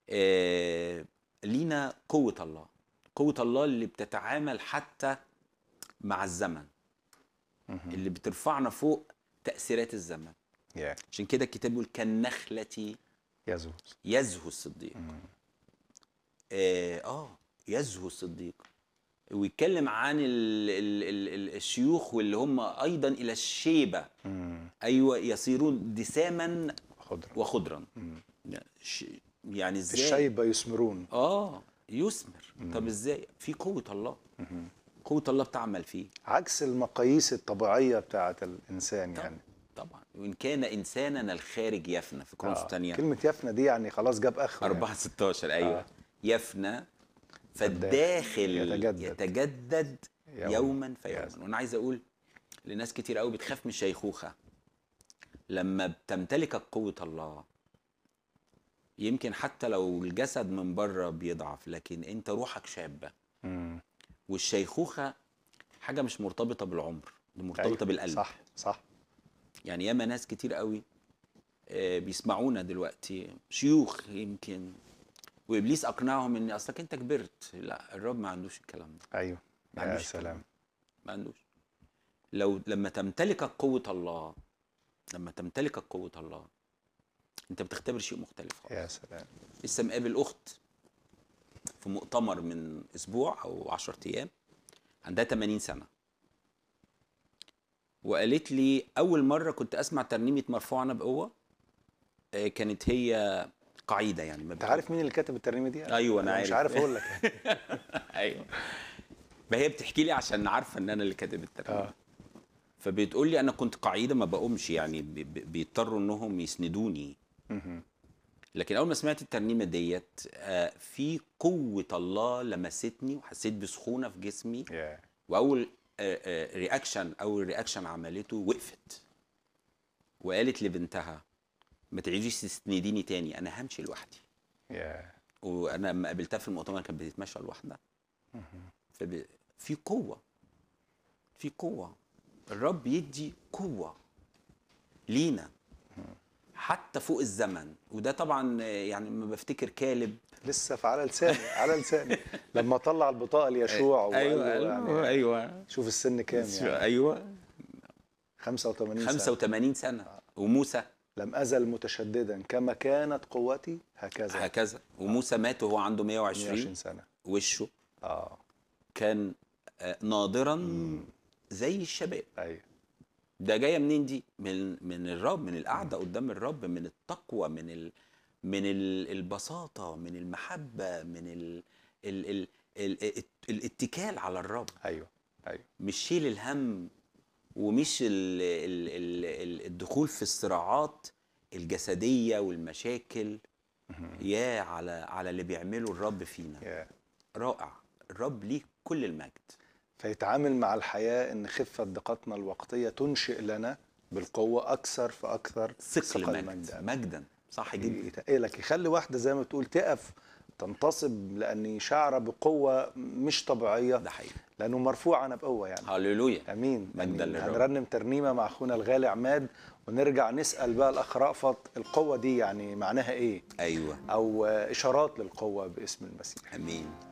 آه لينا قوه الله قوه الله اللي بتتعامل حتى مع الزمن اللي بترفعنا فوق تاثيرات الزمن يا عشان كده الكتاب بيقول كالنخله يزوز يزهو الصديق اه, آه يزهو الصديق ويتكلم عن ال ال ال ال الشيوخ واللي هم ايضا الى الشيبه ايوه يصيرون دساما خضرة وخضرا ش- يعني ازاي الشيبة يثمرون اه يثمر طب ازاي في قوه الله قوه الله بتعمل فيه عكس المقاييس الطبيعية بتاعة الإنسان يعني طبعا وان كان انساننا الخارج يفنى في كورنثوس آه. الثانيه كلمة يفنى دي يعني خلاص جاب آخره 4 16 ايوه آه. يفنى فالداخل يتجدد. يتجدد يوم. يوما Yes. فيوما وانا عايز اقول لناس كتير قوي بتخاف من الشيخوخه لما بتمتلكك قوه الله يمكن حتى لو الجسد من بره بيضعف لكن انت روحك شابه مم. والشيخوخه حاجه مش مرتبطه بالعمر دي مرتبطه أيوة. بالقلب صح صح يعني ياما ناس كتير قوي آه، بيسمعونا دلوقتي شيوخ يمكن وابليس اقنعهم ان اصلك انت كبرت لا الرب ما عندوش الكلام ده أيوه ما يا عندوش الكلام سلام ده. ما عندوش لو لما تمتلكك قوه الله لما تمتلكك قوه الله انت بتختبر شيء مختلف خالص يا سلام لسه مقابل اخت في مؤتمر من اسبوع او 10 ايام عندها 80 سنه وقالت لي اول مره كنت اسمع ترنيمه مرفوعنا بقوه آه، كانت هي قاعده يعني ما أنت عارف مين اللي كاتب الترنيمة دي؟ أيوة، أنا مش عارف. عارف أقول لك ايوه ما هي بتحكي لي عشان عارفه ان انا اللي كاتب الترنيمه آه. فبتقول لي انا كنت قاعده ما بقومش يعني بي- بي- بيضطروا انهم يسندوني مهم. لكن لكن اول ما سمعت الترنيمه ديت آه، في قوه الله لمستني وحسيت بسخونه في جسمي يا واول آه، آه، رياكشن اول رياكشن عملته وقفت وقالت لبنتها ما تعيديش تسنديني تاني انا همشي لوحدي يا وانا لما قابلتها في المؤتمر كانت بتتمشى لوحدها فب... في قوه في قوه الرب يدي قوه لينا حتى فوق الزمن وده طبعا آه، يعني لما بفتكر كالب لسه في على لساني على لساني لما طلع البطاقة ليشوع وقال له يعني ايوه شوف السن كام يعني ايوه 85 سنة 85 سنه وموسى لم أزل متشددا كما كانت قوتي هكذا هكذا وموسى مات وهو عنده 120 120 سنة وشه اه كان آه، ناضرا زي الشباب ايوه ده جايه منين دي من من الرب من القعده قدام الرب من التقوى من ال من ال البساطه من المحبه من ال ال ال ال ال الاتكال على الرب ايوه ايوه مش شيل الهم ومش ال ال ال ال الدخول في الصراعات الجسديه والمشاكل يا على على اللي بيعمله الرب فينا يا رائع الرب ليه كل المجد فيتعامل مع الحياة ان خفة دقتنا الوقتية تنشئ لنا بالقوة اكثر فاكثر ثقل مجد مجدا صح جدا يتقلك يخلي واحدة زي ما تقول تقف تنتصب لاني شعره بقوة مش طبيعية ده حقيقي لانه مرفوع انا بقوة يعني هللويا امين مجدا أمين. للرب. هنرنم ترنيمه مع اخونا الغالي عماد ونرجع نسال بقى الاخ رأفت القوه دي يعني معناها ايه ايوه او آه، اشارات للقوه باسم المسيح امين